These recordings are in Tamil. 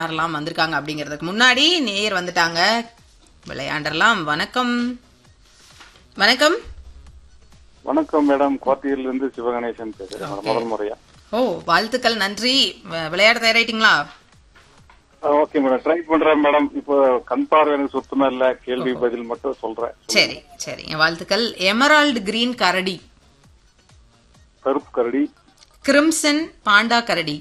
யாரெல்லாம் வந்திருக்காங்க அப்படிங்கிறதுக்கு முன்னாடி நேயர் வந்துட்டாங்க விளையாண்டரலாம் வணக்கம் வணக்கம் வணக்கம் மேடம் கோத்தகிரில இருந்து சிவகணேசன் பேசுறேன் மேடம். முதல் முறையா ஓ வாழ்த்துக்கள் நன்றி வ- விளையாட தயாராயிட்டீங்களா ஓகே மேடம் ட்ரை பண்றேன் மேடம் இப்போ கண் பார்வை எனக்கு சுத்தமா இல்ல கேள்வி பதில் மட்டும் சொல்றேன் சரி சரிங்க வாழ்த்துக்கள் எமரால்டு கிரீன் கரடி கருப்பு கரடி கிரிம்சன் பாண்டா கரடி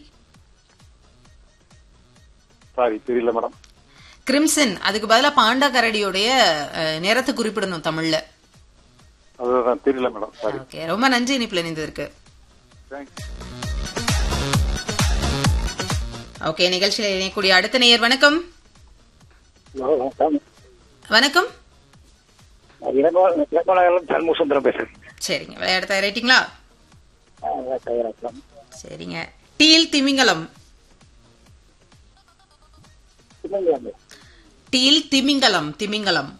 சாரி தெரியல மேடம் கிரிம்சன் அதுக்கு பதிலா பாண்டா கரடியோடைய அஹ், நிறத்தை குறிப்பிடணும் தமிழ்ல அதுதான் தெரியல மேடம் சாரி ஓகே ரொம்ப நன்றி இனிப்புல இணைந்ததற்கு தேங்க்ஸ் ஓகே நிகழ்ச்சியில் இணையக்கூடிய அடுத்த நேயர் வணக்கம் வணக்கம் இளங்கோலம் சண்முகசுந்தரம் பேசுறேன் சரிங்க விளையாட தயாராயிட்டீங்களா சரிங்க டீல் திமிங்கலம் டீல் திமிங்கலம் திமிங்கலம்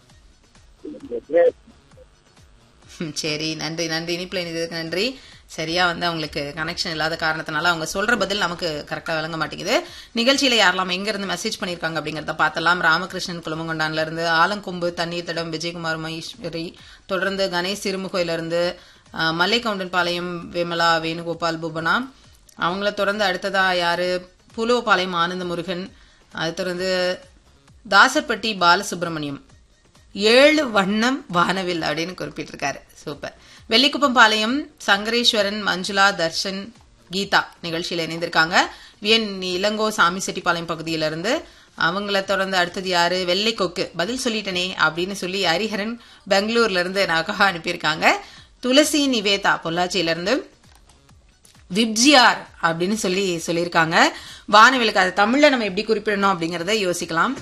ம், சரி நன்றி நன்றி இனிப்புல இணைந்ததுக்கு நன்றி சரியா வந்து அவங்களுக்கு கனெக்ஷன் இல்லாத காரணத்தினால அவங்க சொல்ற பதில் நமக்கு கரெக்டா விளங்க மாட்டேங்குது நிகழ்ச்சியில யாரெல்லாம் எங்க இருந்து மெசேஜ் பண்ணிருக்காங்க அப்படிங்கறத பார்த்தலாம் ராமகிருஷ்ணன் குளமங்கொண்டான்ல இருந்து ஆலங்கொம்பு தண்ணீர் தடம் விஜயகுமார் மகேஸ்வரி தொடர்ந்து கணேஷ் சிறுமுகையில இருந்து அஹ், மல்லைக்கவுண்டன் பாளையம் விமலா வேணுகோபால் புபனா அவங்கள தொடர்ந்து அடுத்ததா யாரு புலுவபாளையம் ஆனந்த முருகன் அது தொடர்ந்து தாசர்பட்டி பாலசுப்ரமணியம் ஏழு வண்ணம் வானவில் அப்படின்னு குறிப்பிட்டிருக்காரு சூப்பர் வெள்ளிக்குப்பம் பாளையம் சங்கரேஸ்வரன் மஞ்சுளா தர்ஷன் கீதா நிகழ்ச்சியில இணைந்திருக்காங்க வியன் இளங்கோ சாமி செட்டிப்பாளையம் பகுதியிலிருந்து அவங்கள தொடர்ந்து அடுத்தது யாரு வெள்ளை கொக்கு பதில் சொல்லிட்டனே அப்படின்னு சொல்லி ஹரிஹரன் பெங்களூர்ல இருந்து நகா அனுப்பியிருக்காங்க துளசி நிவேதா பொள்ளாச்சியில இருந்து விப்ஜிஆர் அப்படின்னு சொல்லி சொல்லியிருக்காங்க வானவிலுக்கு அது தமிழ்ல நம்ம எப்படி குறிப்பிடணும் அப்படிங்கறத யோசிக்கலாம்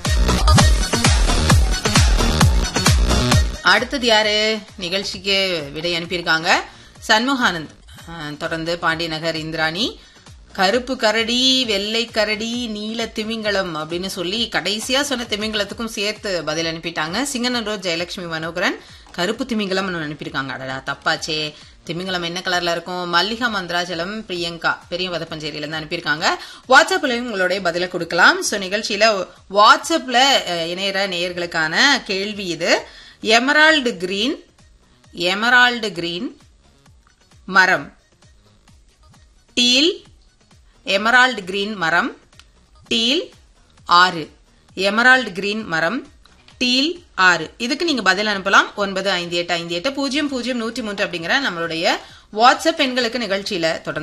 அடுத்தது யாரு நிகழ்ச்சிக்கு விடை அனுப்பியிருக்காங்க சண்முகானந்த் அஹ், தொடர்ந்து பாண்டியநகர் இந்திராணி கருப்பு கரடி வெள்ளை கரடி நீல திமிங்கலம் அப்படின்னு சொல்லி கடைசியா சொன்ன திமிங்கலத்துக்கும் சேர்த்து பதில் அனுப்பிட்டாங்க சிங்கநல்லூர் ஜெயலட்சுமி மனோகரன் கருப்பு திமிங்கலம் அனுப்பியிருக்காங்க அடடா தப்பாச்சே திமிங்கலம் என்ன கலர்ல இருக்கும் மல்லிகா மந்திராஜலம் பிரியங்கா பெரிய வதப்பஞ்சேரியில இருந்து அனுப்பியிருக்காங்க வாட்ஸ்அப்லயும் உங்களுடைய பதில கொடுக்கலாம் சோ நிகழ்ச்சியில வாட்ஸ்அப்ல அஹ், இணையற நேயர்களுக்கான கேள்வி இது எமரால்டு கிரீன் எமரால்டு கிரீன் மரம் டீல் எமரால்டு கிரீன் மரம் டீல் ஆறு எமரால்டு கிரீன் மரம் டீல் ஆறு இதுக்கு நீங்க பதில் அனுப்பலாம் ஒன்பது ஐந்து எட்டு ஐந்து எட்டு பூஜ்ஜியம் பூஜ்ஜியம் நூற்றி மூன்று அப்படிங்கிற நம்மளுடைய வாட்ஸ்அப் எண்களுக்கு நிகழ்ச்சியில தொடர்ந்து